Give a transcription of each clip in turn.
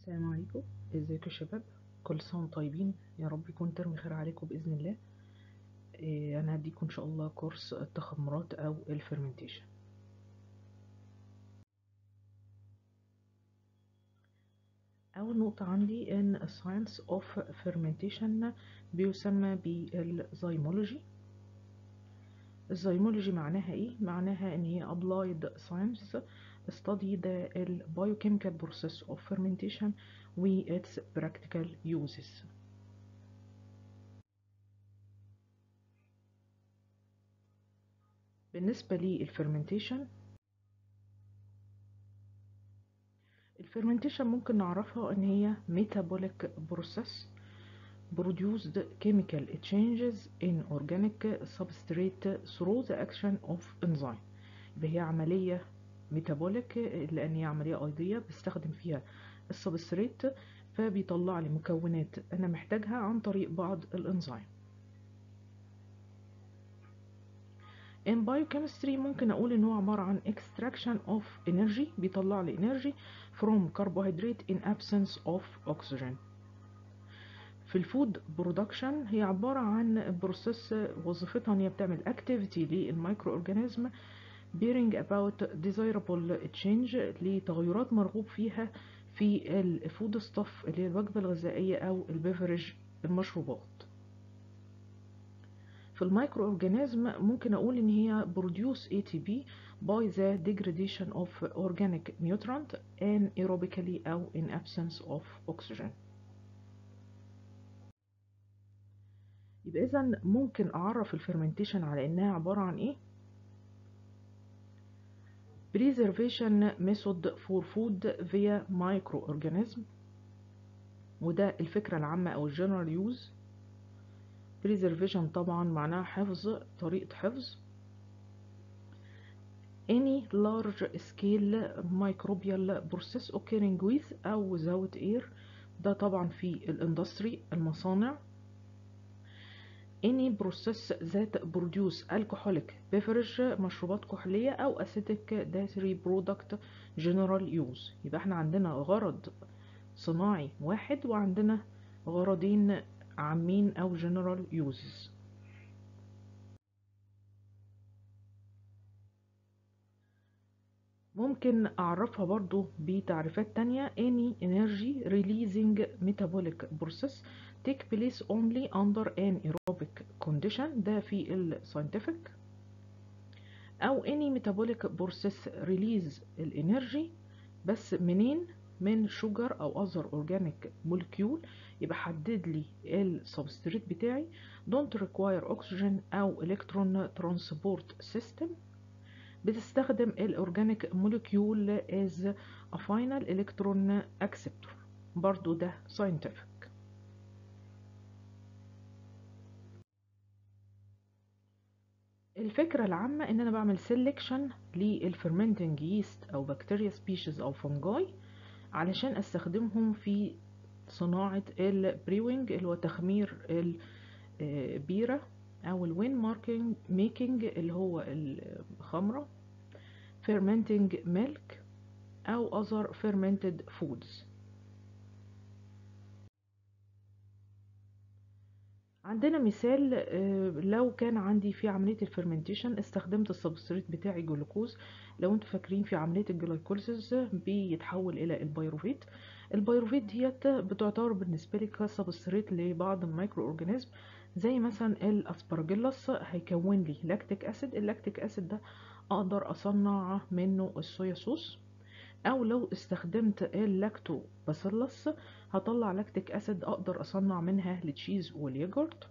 السلام عليكم ازيكم يا شباب كل سنة وانتم طيبين يا رب يكون ترم خير عليكم بإذن الله إيه أنا هديكم إن شاء الله كورس التخمرات أو الفرمنتيشن أول نقطة عندي إن الساينس أوف فيرمنتيشن بيسمى بالزيمولوجي الزيمولوجي معناها إيه؟ معناها إن هي applied science study the biochemical process of fermentation with its practical uses بالنسبة للفرمنتيشن الفرمنتيشن ممكن نعرفها ان هي metabolic process produced chemical changes in organic substrate through the action of enzyme يبقى هي عملية ميتابوليك لان هي عمليه ايضيه بستخدم فيها السبستريت فبيطلع لي مكونات انا محتاجها عن طريق بعض الانزيم in biochemistry ممكن اقول ان هو عباره عن extraction of energy بيطلع لي energy from carbohydrate in absence of oxygen في الفود برودكشن هي عبارة عن بروسيس وظيفتها ان هي بتعمل activity للمايكرو اورجانيزم bearing about desirable change لتغيرات مرغوب فيها في الفود ستاف اللي هي الوجبة الغذائية أو البيفرج المشروبات في المايكرو اورجانيزم ممكن أقول إن هي produce ATP by the degradation of organic nutrient anaerobically أو in absence of oxygen يبقى إذا ممكن أعرف الفرمنتيشن على إنها عبارة عن إيه؟ preservation method for food via microorganism وده الفكرة العامة أو الجنرال يوز preservation طبعا معناها حفظ طريقة حفظ any large scale microbial process occurring with أو without air ده طبعا في الاندستري المصانع any process that produce alcoholic beverage مشروبات كحولية أو acidic dairy product general use يبقى احنا عندنا غرض صناعي واحد وعندنا غرضين عامين أو general uses ممكن أعرفها برضو بتعريفات تانية any energy releasing metabolic process take place only under an aerobic condition ده في ال scientific أو any metabolic process release الانرجي بس منين من sugar أو other organic molecule يبقى حدد لي السبستريت بتاعي don't require oxygen أو electron transport system بتستخدم الأورجانيك molecule as a final electron acceptor برضو ده scientific الفكرة العامة ان انا بعمل سيلكشن للفرمنتنج ييست او بكتيريا سبيشيز او فونجاي علشان استخدمهم في صناعة البريوينج اللي هو تخمير البيرة او الوين ماركينج ميكينج اللي هو الخمرة fermenting milk او other fermented foods عندنا مثال لو كان عندي في عملية الفرمنتيشن استخدمت السبستريت بتاعي جلوكوز لو انتوا فاكرين في عملية الجلايكوليسيس بيتحول الى البيروفيت البيروفيت ديت بتعتبر بالنسبة لي كسبستريت لبعض الميكرو اورجانيزم زي مثلا الاسبرجيلس هيكون لي لاكتيك اسيد اللاكتيك اسيد ده اقدر اصنع منه الصويا صوص او لو استخدمت اللاكتو باسيلس هطلع لاكتيك اسيد اقدر اصنع منها التشيز واليogurt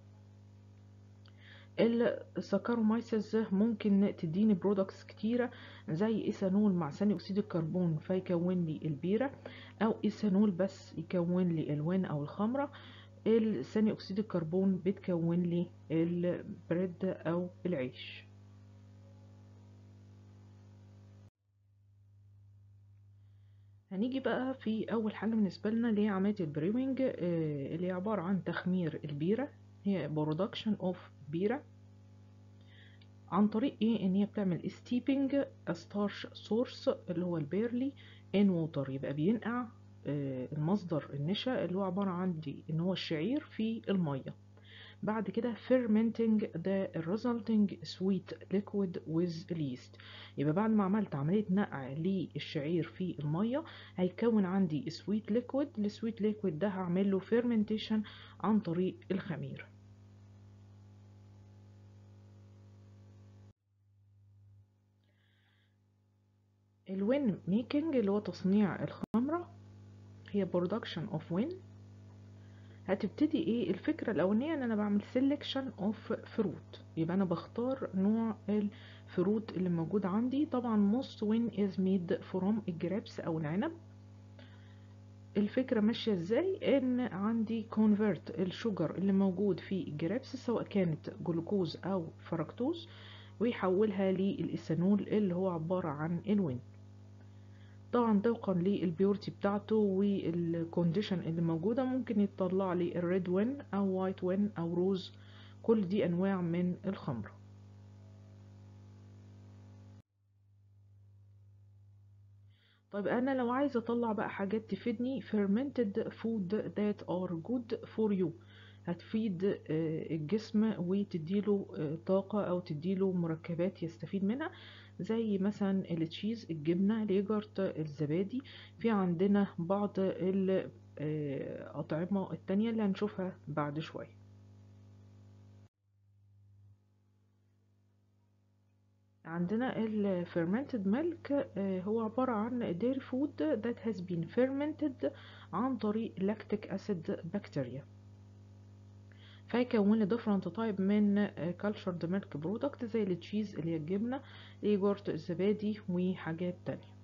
السكرومايسيس ممكن تديني برودكتس كتيره زي ايثانول مع ثاني اكسيد الكربون فيكون لي البيره او ايثانول بس يكون لي الوين او الخمره الثاني اكسيد الكربون بتكون لي البريد او العيش هنيجي بقى في اول حاجه بالنسبه لنا اللي هي عمليه البريوينج اللي هي عباره عن تخمير البيره هي برودكشن اوف بيره عن طريق ايه ان هي بتعمل ستيبنج ستارش سورس اللي هو البيرلي ان ووتر يبقى بينقع آه، المصدر النشا اللي هو عبارة عن دي ان هو الشعير في المية بعد كده fermenting the resulting sweet liquid with yeast يبقى بعد ما عملت عملية نقع للشعير في المية هيكون عندي sweet liquid السويت liquid ده هعمل له fermentation عن طريق الخمير الوين ميكنج اللي هو تصنيع الخمرة هي production of wine هتبتدي ايه الفكرة الاولانية ان انا بعمل selection of fruit يبقى انا بختار نوع الفروت اللي موجود عندي طبعا most wine is made from الجرابس او العنب الفكرة ماشية ازاي ان عندي convert الشجر اللي موجود في الجرابس سواء كانت جلوكوز او فركتوز ويحولها للايثانول اللي هو عبارة عن الوين طبعا طبقا للبيورتي بتاعته والكونديشن اللي موجودة ممكن يطلع لي الريد وين او وايت وين او روز كل دي انواع من الخمر طيب انا لو عايزه اطلع بقى حاجات تفيدني fermented food that are good for you هتفيد الجسم وتديله طاقة او تديله مركبات يستفيد منها زي مثلا التشيز الجبنة اليجرت الزبادي في عندنا بعض الأطعمة التانية اللي هنشوفها بعد شوية عندنا ال fermented milk هو عبارة عن dairy food that has been fermented عن طريق lactic acid bacteria فيكون لي different type من cultured milk product زي التشيز اللي هي الجبنة اليogurt الزبادي وحاجات تانية